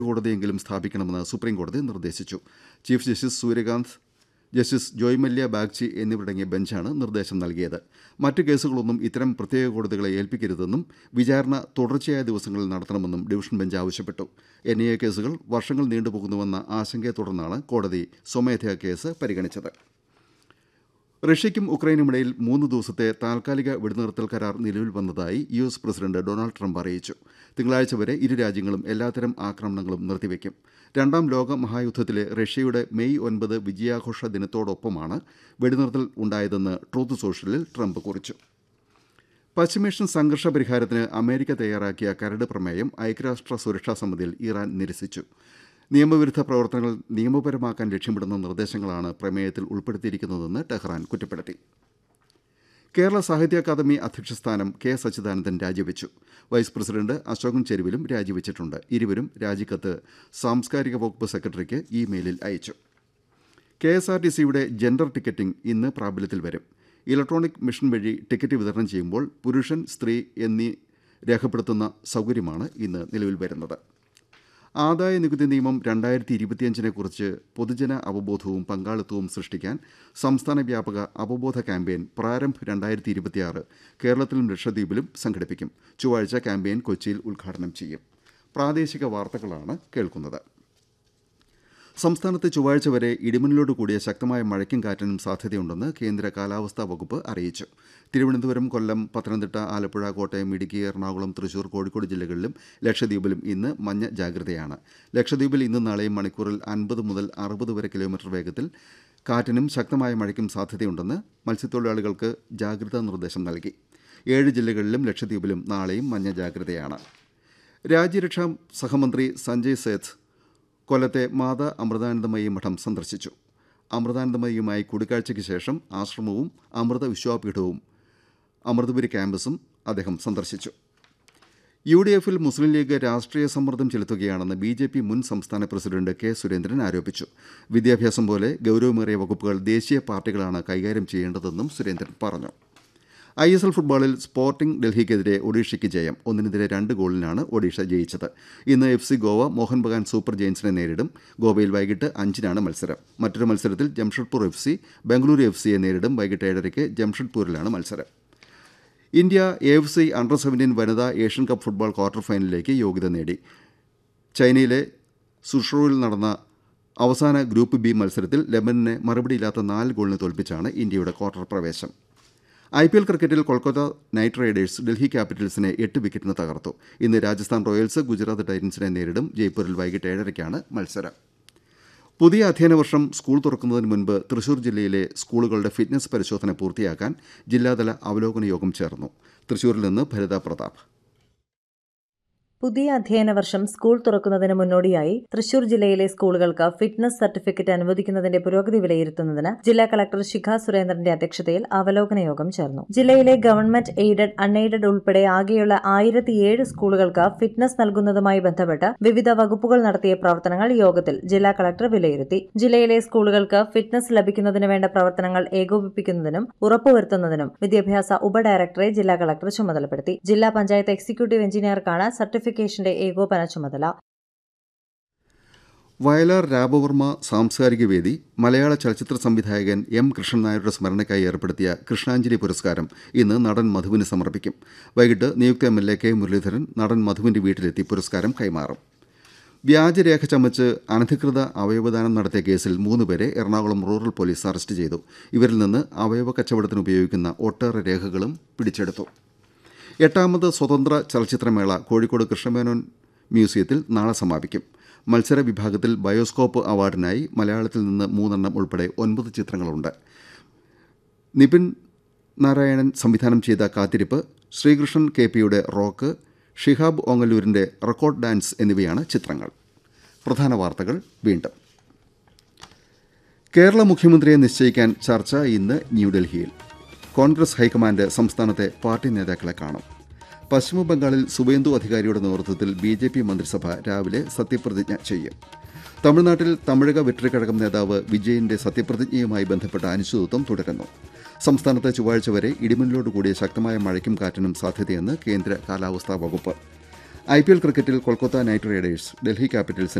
കോടതിയെങ്കിലും സ്ഥാപിക്കണമെന്ന് സുപ്രീംകോടതി നിർദ്ദേശിച്ചു chief justice Suryakant justice Joymalya Bagchi എന്നിവരടങ്ങിയ ബെഞ്ചാണ് നിർദ്ദേശം നൽകിയത് മറ്റ് കേസുകളൊന്നും ഇത്തരം പ്രത്യേക കോടതികളെ ഏൽപ്പിക്കരുതെന്നും വിചാരണ തുടർച്ചയായ ദിവസങ്ങളിൽ നടത്തണമെന്നും ഡിവിഷൻ ബെഞ്ച് ആവശ്യപ്പെട്ടു എൻ ഐ എ കേസുകൾ വർഷങ്ങൾ നീണ്ടുപോകുന്നുവെന്ന ആശങ്കയെ തുടർന്നാണ് കോടതി സ്വമേധയാ കേസ് പരിഗണിച്ചത് റഷ്യയ്ക്കും ഉക്രൈനുമിടയിൽ മൂന്ന് ദിവസത്തെ താൽക്കാലിക വെടിനിർത്തൽ കരാർ നിലവിൽ വന്നതായി U S president Donald Trump അറിയിച്ചു തിങ്കളാഴ്ച വരെ ഇരു രാജ്യങ്ങളും എല്ലാത്തരം ആക്രമണങ്ങളും നിർത്തിവെക്കും രണ്ടാം ലോക മഹായുദ്ധത്തിലെ റഷ്യയുടെ മെയ് ഒൻപത് വിജയാഘോഷ ദിനത്തോടൊപ്പമാണ് വെടിനിർത്തൽ ഉണ്ടായതെന്ന് ട്രൂത്ത് സോഷ്യലിൽ ട്രംപ് കുറിച്ചു പശ്ചിമേഷ്യൻ സംഘർഷ പരിഹാരത്തിന് അമേരിക്ക തയ്യാറാക്കിയ കരട് പ്രമേയം ഐക്യരാഷ്ട്ര സുരക്ഷാ സമിതിയിൽ ഇറാൻ നിരസിച്ചു നിയമവിരുദ്ധ പ്രവർത്തനങ്ങൾ നിയമപരമാക്കാൻ ലക്ഷ്യമിടുന്ന നിർദ്ദേശങ്ങളാണ് പ്രമേയത്തിൽ ഉൾപ്പെടുത്തിയിരിക്കുന്നതെന്ന് ടെഹ്റാൻ കുറ്റപ്പെടുത്തി കേരള സാഹിത്യ അക്കാദമി അധ്യക്ഷ സ്ഥാനം കെ സച്ചിദാനന്ദൻ രാജിവെച്ചു വൈസ് പ്രസിഡന്റ് അശോകൻ ചെരുവിലും രാജിവെച്ചിട്ടുണ്ട് ഇരുവരും രാജിക്കത്ത് സാംസ്കാരിക വകുപ്പ് സെക്രട്ടറിക്ക് ഇ മെയിലിൽ അയച്ചു കെ എസ് ആർ ടി സിയുടെ ജെൻഡർ ടിക്കറ്റിംഗ് ഇന്ന് പ്രാബല്യത്തിൽ വരും ഇലക്ട്രോണിക് മെഷീൻ വഴി ടിക്കറ്റ് വിതരണം ചെയ്യുമ്പോൾ പുരുഷൻ സ്ത്രീ എന്നീ രേഖപ്പെടുത്തുന്ന സൗകര്യമാണ് ഇന്ന് നിലവിൽ വരുന്നത് ആദായ നികുതി നിയമം രണ്ടായിരത്തി ഇരുപത്തിയഞ്ചിനെ കുറിച്ച് പൊതുജന അവബോധവും പങ്കാളിത്തവും സൃഷ്ടിക്കാൻ സംസ്ഥാന വ്യാപക അവബോധ ക്യാമ്പയിൻ പ്രാരംഭ് രണ്ടായിരത്തി ഇരുപത്തിയാറ് കേരളത്തിലും ലക്ഷദ്വീപിലും സംഘടിപ്പിക്കും ചൊവ്വാഴ്ച ക്യാമ്പയിൻ കൊച്ചിയിൽ ഉദ്ഘാടനം ചെയ്യും പ്രാദേശിക വാർത്തകളാണ് കേൾക്കുന്നത് സംസ്ഥാനത്ത് ചൊവ്വാഴ്ച വരെ ഇടിമിന്നലോട് കൂടിയ ശക്തമായ മഴയ്ക്കും കാറ്റിനും സാധ്യതയുണ്ടെന്ന് കേന്ദ്ര കാലാവസ്ഥാ വകുപ്പ് അറിയിച്ചു തിരുവനന്തപുരം കൊല്ലം പത്തനംതിട്ട ആലപ്പുഴ കോട്ടയം ഇടുക്കി എറണാകുളം തൃശൂർ കോഴിക്കോട് ജില്ലകളിലും ലക്ഷദ്വീപിലും ഇന്ന് മഞ്ഞ ജാഗ്രതയാണ് ലക്ഷദ്വീപിൽ ഇന്നും നാളെയും മണിക്കൂറിൽ അൻപത് മുതൽ അറുപത് വരെ കിലോമീറ്റർ വേഗത്തിൽ കാറ്റിനും ശക്തമായ മഴയ്ക്കും സാധ്യതയുണ്ടെന്ന് മത്സ്യത്തൊഴിലാളികൾക്ക് ജാഗ്രതാ നിർദ്ദേശം നൽകി ഏഴ് ജില്ലകളിലും ലക്ഷദ്വീപിലും നാളെയും മഞ്ഞ ജാഗ്രതയാണ് രാജ്യരക്ഷാ സഹമന്ത്രി സഞ്ജയ് സേത്ത് കൊല്ലത്തെ മാതാ അമൃതാനന്ദമയി മഠം സന്ദർശിച്ചു അമൃതാനന്ദമയിയുമായി കൂടിക്കാഴ്ചയ്ക്ക് ശേഷം ആശ്രമവും അമൃത വിശ്വാപീഠവും അമൃതപുരി ക്യാമ്പസും അദ്ദേഹം സന്ദർശിച്ചു യു ഡി എഫിൽ മുസ്ലിം ലീഗ് രാഷ്ട്രീയ സമ്മർദ്ദം ചെലുത്തുകയാണെന്ന് ബി ജെ പി മുൻ സംസ്ഥാന പ്രസിഡന്റ് കെ സുരേന്ദ്രൻ ആരോപിച്ചു വിദ്യാഭ്യാസം പോലെ ഗൌരവമേറിയ വകുപ്പുകൾ ദേശീയ പാർട്ടികളാണ് കൈകാര്യം ചെയ്യേണ്ടതെന്നും സുരേന്ദ്രൻ പറഞ്ഞു ഐ എസ് എൽ ഫുട്ബോളിൽ സ്പോർട്ടിംഗ് ഡൽഹിക്കെതിരെ ഒഡീഷയ്ക്ക് ജയം ഒന്നിനെതിരെ രണ്ട് ഗോളിനാണ് ഒഡീഷ ജയിച്ചത് ഇന്ന് F C Goa Mohun Bagan super ജയൻസിനെ നേരിടും ഗോവയിൽ വൈകിട്ട് അഞ്ചിനാണ് മത്സരം മറ്റൊരു മത്സരത്തിൽ Jamshedpur F C Bengaluru F സിയെ നേരിടും വൈകിട്ട് ഏഴരയ്ക്ക് ജംഷഡ്പൂരിലാണ് മത്സരം India A F C under seventeen വനിതാ ഏഷ്യൻ കപ്പ് ഫുട്ബോൾ ക്വാർട്ടർ ഫൈനലിലേക്ക് യോഗ്യത നേടി ചൈനയിലെ സുഷ്രുവിൽ നടന്ന അവസാന ഗ്രൂപ്പ് ബി മത്സരത്തിൽ ലെബനനെ മറുപടിയില്ലാത്ത നാല് ഗോളിന് തോൽപ്പിച്ചാണ് ഇന്ത്യയുടെ ക്വാർട്ടർ പ്രവേശം ഐ പി എൽ ക്രിക്കറ്റിൽ കൊൽക്കത്ത നൈറ്റ് റൈഡേഴ്സ് ഡൽഹി ക്യാപിറ്റൽസിനെ എട്ട് വിക്കറ്റിന് തകർത്തു ഇന്ന് രാജസ്ഥാൻ റോയൽസ് ഗുജറാത്ത് ടൈറ്റൻസിനെ നേരിടും ജയ്പൂരിൽ വൈകിട്ട് ഏഴരയ്ക്കാണ് മത്സരം പുതിയ അധ്യയന വർഷം സ്കൂൾ തുറക്കുന്നതിന് മുൻപ് തൃശൂർ ജില്ലയിലെ സ്കൂളുകളുടെ ഫിറ്റ്നസ് പരിശോധന പൂർത്തിയാക്കാൻ ജില്ലാതല അവലോകന യോഗം ചേർന്നു തൃശൂരിൽ നിന്ന് ഭരിത പ്രതാപ് പുതിയ അധ്യയന വർഷം സ്കൂൾ തുറക്കുന്നതിന് മുന്നോടിയായി തൃശൂർ ജില്ലയിലെ സ്കൂളുകൾക്ക് ഫിറ്റ്നസ് സർട്ടിഫിക്കറ്റ് അനുവദിക്കുന്നതിന്റെ പുരോഗതി വിലയിരുത്തുന്നതിന് ജില്ലാ കളക്ടർ ശിഖ സുരേന്ദ്രന്റെ അധ്യക്ഷതയിൽ അവലോകന യോഗം ചേർന്നു ജില്ലയിലെ ഗവൺമെന്റ് എയ്ഡഡ് അൺഎയ്ഡഡ് ഉൾപ്പെടെ ആകെയുള്ള ആയിരത്തിയേഴ് സ്കൂളുകൾക്ക് ഫിറ്റ്നസ് നൽകുന്നതുമായി ബന്ധപ്പെട്ട് വിവിധ വകുപ്പുകൾ നടത്തിയ പ്രവർത്തനങ്ങൾ യോഗത്തിൽ ജില്ലാ കളക്ടർ വിലയിരുത്തി ജില്ലയിലെ സ്കൂളുകൾക്ക് ഫിറ്റ്നസ് ലഭിക്കുന്നതിന് വേണ്ട പ്രവർത്തനങ്ങൾ ഏകോപിപ്പിക്കുന്നതിനും ഉറപ്പുവരുത്തുന്നതിനും വിദ്യാഭ്യാസ ഉപഡയറക്ടറെ ജില്ലാ കളക്ടർ ചുമതലപ്പെടുത്തി ജില്ലാ പഞ്ചായത്ത് എക്സിക്യൂട്ടീവ് എഞ്ചിനീയർക്കാണ് സർട്ടിഫിക്കറ്റ് സർട്ടിഫിക്കേഷന്റെ ഏകോപന ചുമതല വയലാർ രാമവർമ്മ സാംസ്കാരിക വേദി മലയാള ചലച്ചിത്ര സംവിധായകൻ എം കൃഷ്ണൻ നായരുടെ സ്മരണയ്ക്കായി ഏർപ്പെടുത്തിയ കൃഷ്ണാഞ്ജലി പുരസ്കാരം ഇന്ന് നടൻ മധുവിന് സമർപ്പിക്കും വൈകിട്ട് നിയുക്ത M L A K Muraleedharan നടൻ മധുവിന്റെ വീട്ടിലെത്തി പുരസ്കാരം കൈമാറും വ്യാജരേഖ ചമച്ച് അനധികൃത അവയവദാനം നടത്തിയ കേസിൽ മൂന്നുപേരെ എറണാകുളം റൂറൽ പോലീസ് അറസ്റ്റ് ചെയ്തു ഇവരിൽ നിന്ന് അവയവ കച്ചവടത്തിന് ഉപയോഗിക്കുന്ന ഒട്ടേറെ രേഖകളും പിടിച്ചെടുത്തു എട്ടാമത് സ്വതന്ത്ര ചലച്ചിത്രമേള കോഴിക്കോട് കൃഷ്ണമേനോൻ മ്യൂസിയത്തിൽ നാളെ സമാപിക്കും മത്സര വിഭാഗത്തിൽ ബയോസ്കോപ്പ് അവാർഡിനായി മലയാളത്തിൽ നിന്ന് മൂന്നെണ്ണം ഉൾപ്പെടെ ഒൻപത് ചിത്രങ്ങളുണ്ട് നിപിൻ നാരായണൻ സംവിധാനം ചെയ്ത കാത്തിരിപ്പ് ശ്രീകൃഷ്ണൻ കെ പിയുടെ റോക്ക് ഷിഹാബ് ഓങ്ങല്ലൂരിന്റെ റെക്കോർഡ് ഡാൻസ് എന്നിവയാണ് ചിത്രങ്ങൾ പ്രധാന വാർത്തകൾ വീണ്ടും കേരള മുഖ്യമന്ത്രിയെ നിശ്ചയിക്കാൻ ചർച്ച ഇന്ന് ന്യൂഡൽഹിയിൽ കോൺഗ്രസ് ഹൈക്കമാൻഡ് സംസ്ഥാനത്തെ പാർട്ടി നേതാക്കളെ കാണും പശ്ചിമബംഗാളിൽ സുവേന്ദു അധികാരിയുടെ നേതൃത്വത്തിൽ ബി ജെ പി മന്ത്രിസഭ രാവിലെ സത്യപ്രതിജ്ഞ ചെയ്യും തമിഴ്നാട്ടിൽ തമിഴക വെട്രിക്കഴകം നേതാവ് വിജയന്റെ സത്യപ്രതിജ്ഞയുമായി ബന്ധപ്പെട്ട അനിശ്ചിതത്വം തുടരുന്നു സംസ്ഥാനത്ത് ചൊവ്വാഴ്ച വരെ ഇടിമിന്നലോട് കൂടിയ ശക്തമായ മഴയ്ക്കും കാറ്റിനും സാധ്യതയെന്ന് കേന്ദ്ര കാലാവസ്ഥാ വകുപ്പ് ഐ പി എൽ ക്രിക്കറ്റിൽ കൊൽക്കത്ത നൈറ്റ് റൈഡേഴ്സ് ഡൽഹി ക്യാപിറ്റൽസിനെ